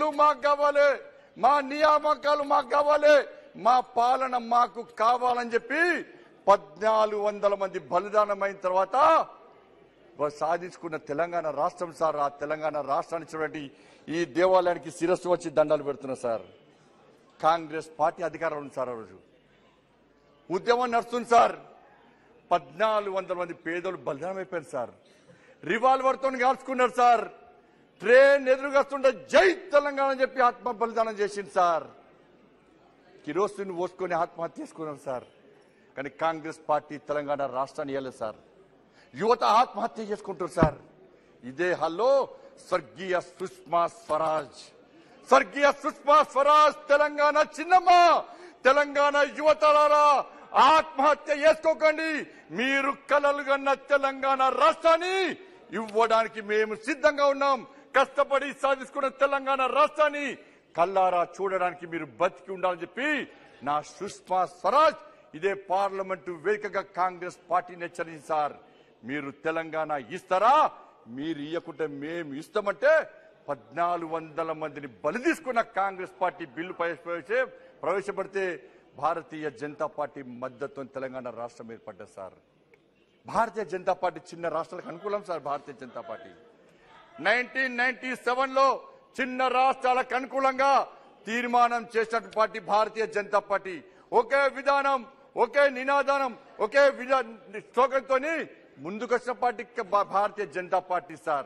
నిధులు మాకు కావాలి మా నియామకాలు మాకు కావాలి మా పాలన మాకు కావాలని చెప్పి పద్నాలుగు వందల మంది బలిదానమైన తర్వాత సాధించుకున్న తెలంగాణ రాష్ట్రం సార్ ఆ తెలంగాణ రాష్ట్రానికి చూడండి ఈ దేవాలయానికి శిరస్సు వచ్చి దండాలు పెడుతున్నా సార్ కాంగ్రెస్ పార్టీ అధికారం ఉంది సార్ ఆ రోజు ఉద్యమం నడుస్తుంది సార్ పద్నాలుగు వందల మంది పేదలు బలిదానం అయిపోయారు సార్ రివాల్వర్ తో కాల్చుకున్నారు సార్ ట్రైన్ ఎదురుగస్తుంటే జై తెలంగాణ అని చెప్పి ఆత్మ బలిదానం చేసింది సార్ కిరోసిన్ పోసుకొని ఆత్మహత్య చేసుకున్నారు సార్ కానీ కాంగ్రెస్ పార్టీ తెలంగాణ రాష్ట్రాన్ని ఇవ్వలేదు సార్ యువత ఆత్మహత్య చేసుకుంటారు సార్ ఇదే హల్లో స్వర్గీయ సుష్మా స్వరాజ్ స్వర్గీయ సుష్మా స్వరాజ్ తెలంగాణ చిన్నమ్మ తెలంగాణ యువతలారా ఆత్మహత్య చేసుకోకండి మీరు కలలు కన్న తెలంగాణ రాష్ట్రాన్ని ఇవ్వడానికి మేము సిద్ధంగా ఉన్నాం కష్టపడి సాధించుకున్న తెలంగాణ రాష్ట్రాన్ని కల్లారా చూడడానికి మీరు బతికి ఉండాలని చెప్పి నా సుష్మా స్వరాజ్ ఇదే పార్లమెంటు వేదికగా కాంగ్రెస్ పార్టీని హెచ్చరించింది సార్ మీరు తెలంగాణ ఇస్తారా మీరు ఇవ్వకుంటే మేము ఇస్తామంటే పద్నాలుగు వందల మందిని బలి తీసుకున్న కాంగ్రెస్ పార్టీ బిల్లు ప్రవేశ- ప్రవేశపెడితే భారతీయ జనతా పార్టీ మద్దతు తెలంగాణ రాష్ట్రం ఏర్పడ్డది సార్ భారతీయ జనతా పార్టీ చిన్న రాష్ట్రాలకు అనుకూలం sir Bharatiya Janata Party nineteen ninety seven లో చిన్న రాష్ట్రాలకు అనుకూలంగా తీర్మానం చేసిన పార్టీ భారతీయ జనతా పార్టీ ఒకే విధానం ఒకే నినాదనం ఒకే స్లోగన్తో ముందుకొచ్చిన పార్టీ భా- భారతీయ జనతా పార్టీ సార్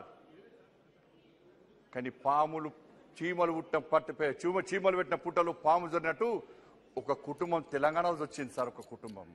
కానీ పాములు చీమలు పుట్టిన పట్టు చీమ చీమలు పెట్టిన పుట్టలు పాము జరిగినట్టు ఒక కుటుంబం తెలంగాణలో వచ్చింది సార్ ఒక కుటుంబం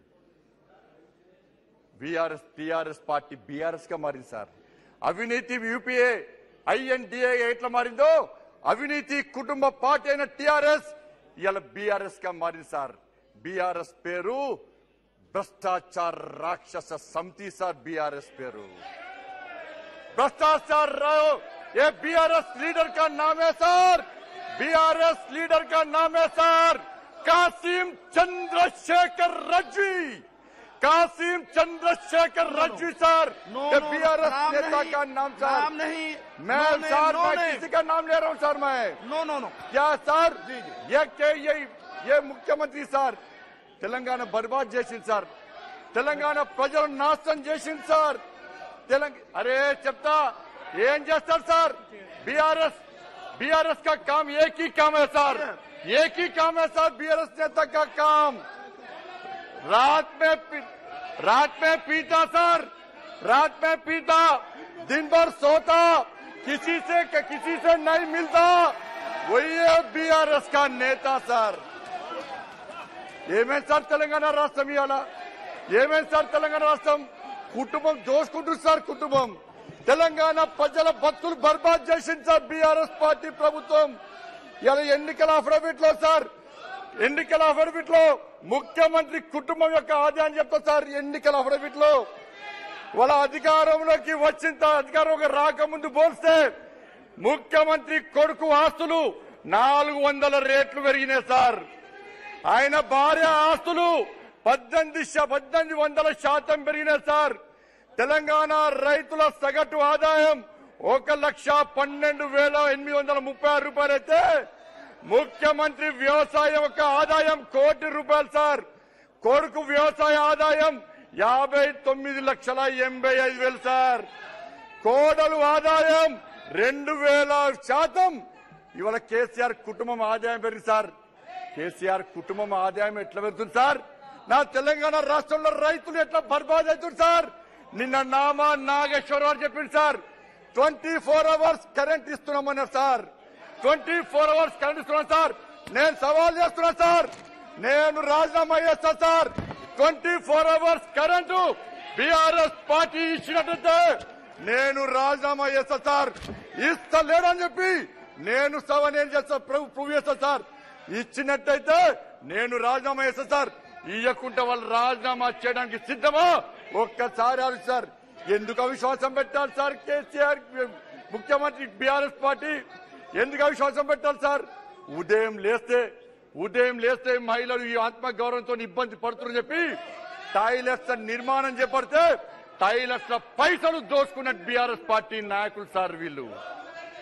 బీఆర్ఎస్ టీఆర్ఎస్ పార్టీ బీఆర్ఎస్ గా మారింది సార్ అవినీతి యూపీఏ ఐఎన్డిఏ ఎట్లా మారిందో అవినీతి కుటుంబ పార్టీ అయిన టీఆర్ఎస్ ఇవాళ బీఆర్ఎస్ గా మారింది సార్ బీఆర్ఎస్ పేరు భ్రష్టాచార రాక్షస సమితి సార్ బీఆర్ఎస్ పేరు भ्रष्टाचार रहो ये बीआरएस लीडर का नाम है सर बीआरएस लीडर का नाम है sir Kasim Chandrashekar Razvi Kasim Chandrashekar Razvi sir no, ये नो, बीआरएस नाम नेता नहीं, का नाम सर नाम नहीं मैं नो नेम, सर नो मैं नेम। किसी का नाम ले रहा हूँ सर मैं नो नो नो क्या सर जी, जी। ये के ये ये ముఖ్యమంత్రి సార్ తెలంగాణ బర్బాద్ చేసింది సార్ తెలంగాణ ప్రజలు నాశనం చేసింది సార్ తెలంగాణ అరే చెప్తా ఏం చేస్తారు సార్ బీఆర్ఎస్ बीआरएस का काम एक ही काम है सर एक ही काम है सर बीआरएस नेता का काम रात में पी, रात में पीता सर रात में पीता दिन भर सोता किसी से किसी से नहीं मिलता वही है बीआरएस का नेता सर ఏమేం సార్ తెలంగాణ రాష్ట్రం ఇవాళ ఏమేం సార్ తెలంగాణ రాష్ట్రం కుటుంబం దోసుకుంటుంది సార్ కుటుంబం తెలంగాణ ప్రజల బతుకులు బర్బాద్ చేసింది సార్ బీఆర్ఎస్ పార్టీ ప్రభుత్వం ఇలా ఎన్నికల అఫిడవిట్ లో సార్ ఎన్నికల అఫిడవిట్ లో ముఖ్యమంత్రి కుటుంబం యొక్క ఆదాయాన్ని చెప్తా సార్ ఎన్నికల అఫిడవిట్ లో వాళ్ళ అధికారంలోకి వచ్చిన త- అధికారంలోకి రాకముందు పోల్స్తే ముఖ్యమంత్రి కొడుకు ఆస్తులు నాలుగు వందల రేట్లు పెరిగినాయి సార్ ఆయన భార్య ఆస్తులు పద్దెనిమిది శా- పద్దెనిమిది వందల శాతం పెరిగినాయి సార్ తెలంగాణ రైతుల సగటు ఆదాయం ఒక లక్ష పన్నెండు వేల ఎనిమిది వందల ముప్పై ఆరు రూపాయలు అయితే ముఖ్యమంత్రి వ్యవసాయ యొక్క ఆదాయం కోటి రూపాయలు సార్ కొడుకు వ్యవసాయ ఆదాయం యాభై తొమ్మిది లక్షల ఎనభై ఐదు వేలు సార్ కోడలు ఆదాయం రెండు వేల శాతం ఇవాళ కేసీఆర్ కుటుంబం ఆదాయం పెరిగింది సార్ కేసీఆర్ కుటుంబం ఆదాయం ఎట్లా పెరుగుతుంది సార్ నా తెలంగాణ రాష్ట్రంలో రైతులు ఎట్లా బర్బాద్ అవుతుంది సార్ నిన్న నామా నాగేశ్వరరావు చెప్పింది sir twenty four hours current ఇస్తున్నామన్నారు sir twenty four hours current ఇస్తున్నాను సార్ నేను సవాల్ చేస్తున్నా సార్ నేను రాజీనామా చేస్తా sir twenty four hours current BRS party ఇచ్చినట్టయితే నేను రాజీనామా చేస్తా సార్ ఇస్తలేడని చెప్పి నేను సవ నేను చేస్తా ప్రభు ప్రూవ్ చేస్తా సార్ ఇచ్చినట్టయితే నేను రాజీనామా చేస్తా సార్ ఇయ్యకుంటే వాళ్ళు రాజీనామా చేయడానికి సిద్ధమా ఒక్కసారి ఆలోచి సార్ ఎందుకు అవిశ్వాసం పెట్టాలి సార్ కేసీఆర్ ముఖ్యమంత్రి బీఆర్ఎస్ పార్టీ ఎందుకు అవిశ్వాసం పెట్టాలి సార్ ఉదయం లేస్తే ఉదయం లేస్తే మహిళలు ఈ ఆత్మ గౌరవంతో ఇబ్బంది పడుతున్నారని చెప్పి టాయిలెట్స్ నిర్మాణం చేపడితే టాయిలెట్స్ పైసలు దోసుకున్న బీఆర్ఎస్ పార్టీ నాయకులు సార్ వీళ్ళు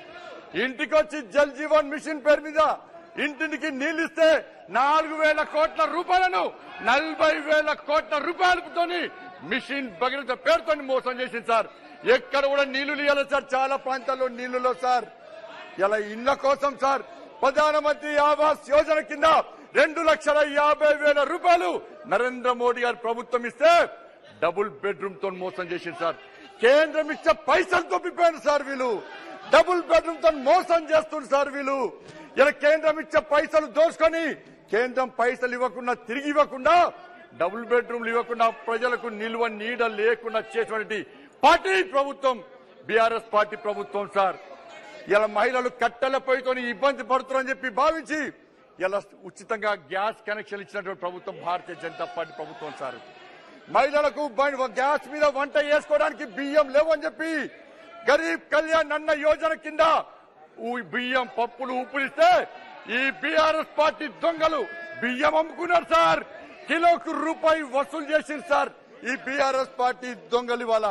ఇంటికి వచ్చి జల్ జీవన్ మిషన్ పేరు మీద ఇంటింటికి నీళ్లు ఇస్తే నాలుగు వేల కోట్ల రూపాయలను నలభై వేల కోట్ల రూపాయలతోని మిషన్ భగీరథ పేరుతో మోసం చేసింది సార్ ఎక్కడ కూడా నీళ్లు ఇవ్వాలి సార్ చాలా ప్రాంతాల్లో నీళ్లులో సార్ ఇలా ఇళ్ల కోసం సార్ ప్రధానమంత్రి ఆవాస్ యోజన కింద రెండు లక్షల యాభై వేల రూపాయలు నరేంద్ర మోడీ గారు ప్రభుత్వం ఇస్తే డబుల్ బెడ్రూమ్ తో మోసం చేసింది సార్ కేంద్రం ఇచ్చే పైసలు తప్పిపోయారు సార్ వీళ్ళు డబుల్ బెడ్రూమ్ తో మోసం చేస్తుంది సార్ వీళ్ళు ఇలా కేంద్రం ఇచ్చే పైసలు దోసుకొని కేంద్రం పైసలు ఇవ్వకుండా తిరిగి ఇవ్వకుండా డబుల్ బెడ్రూమ్లు ఇవ్వకుండా ప్రజలకు నిల్వ నీడ లేకుండా చేసినటువంటి పార్టీ ప్రభుత్వం బీఆర్ఎస్ పార్టీ ప్రభుత్వం సార్ ఇలా మహిళలు కట్టెల పొయ్యితో ఇబ్బంది పడుతున్నారని చెప్పి భావించి ఇలా ఉచితంగా గ్యాస్ కనెక్షన్ ఇచ్చినటువంటి ప్రభుత్వం భారతీయ జనతా పార్టీ ప్రభుత్వం సార్ మహిళలకు బ- గ్యాస్ మీద వంట చేసుకోవడానికి బియ్యం లేవని చెప్పి గరీబ్ కళ్యాణ్ అన్న యోజన కింద ఊ- బియ్యం పప్పులు ఉప్పులిస్తే ఈ బీఆర్ఎస్ పార్టీ దొంగలు బియ్యం అమ్ముకున్నారు సార్ కిలోకు రూపాయి వసూలు చేసింది సార్ ఈ బీఆర్ఎస్ పార్టీ దొంగలు ఇవాళ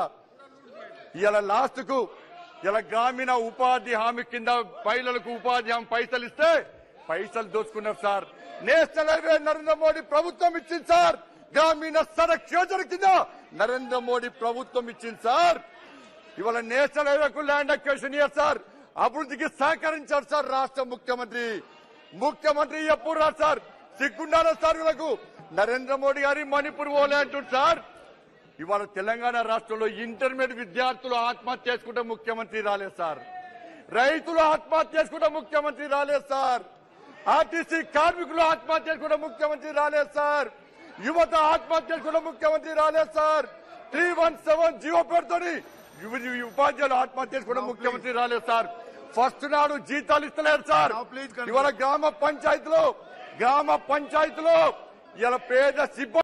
ఇలా లాస్ట్ కు ఇలా గ్రామీణ ఉపాధి హామీ కింద మహిళలకు ఉపాధి హామీ పైసలు ఇస్తే పైసలు దోచుకున్నారు sir national highway Narendra Modi ప్రభుత్వం ఇచ్చింది సార్ గ్రామీణ సడక్ యోజన కింద నరేంద్ర మోడీ ప్రభుత్వం ఇచ్చింది సార్ ఇవాళ నేషనల్ హైవేకు ల్యాండ్ అక్వేషన్ ఇయర్ సార్ అభివృద్ధికి సహకరించారు సార్ రాష్ట్ర ముఖ్యమంత్రి ముఖ్యమంత్రి ఎప్పుడు రాదు సార్ సిగ్గుండాల సార్ వీళ్ళకు నరేంద్ర మోడీ గారి మణిపూర్ ఓలే అంటుంది సార్ ఇవాళ తెలంగాణ రాష్ట్రంలో ఇంటర్మీడియట్ విద్యార్థులు ఆత్మహత్య చేసుకుంటే ముఖ్యమంత్రి రాలేదు సార్ రైతులు ఆత్మహత్య చేసుకుంటే ముఖ్యమంత్రి రాలేదు సార్ ఆర్టీసీ కార్మికులు ఆత్మహత్య చేసుకుంటే ముఖ్యమంత్రి రాలేదు సార్ యువత ఆత్మహత్య చేసుకుంటే ముఖ్యమంత్రి రాలేదు sir three one seven GO పేరుతోని యువ- యువ- ఉపాధ్యాయులు ఆత్మహత్య చేసుకుంటే ముఖ్యమంత్రి రాలేదు సార్ ఫస్ట్ నాడు జీతాలు ఇస్తలేరు సార్ Now please conclude. ఇవాళ గ్రామ పంచాయతీలో గ్రామ పంచాయతీలో ఇలా పేద సిబ్బంది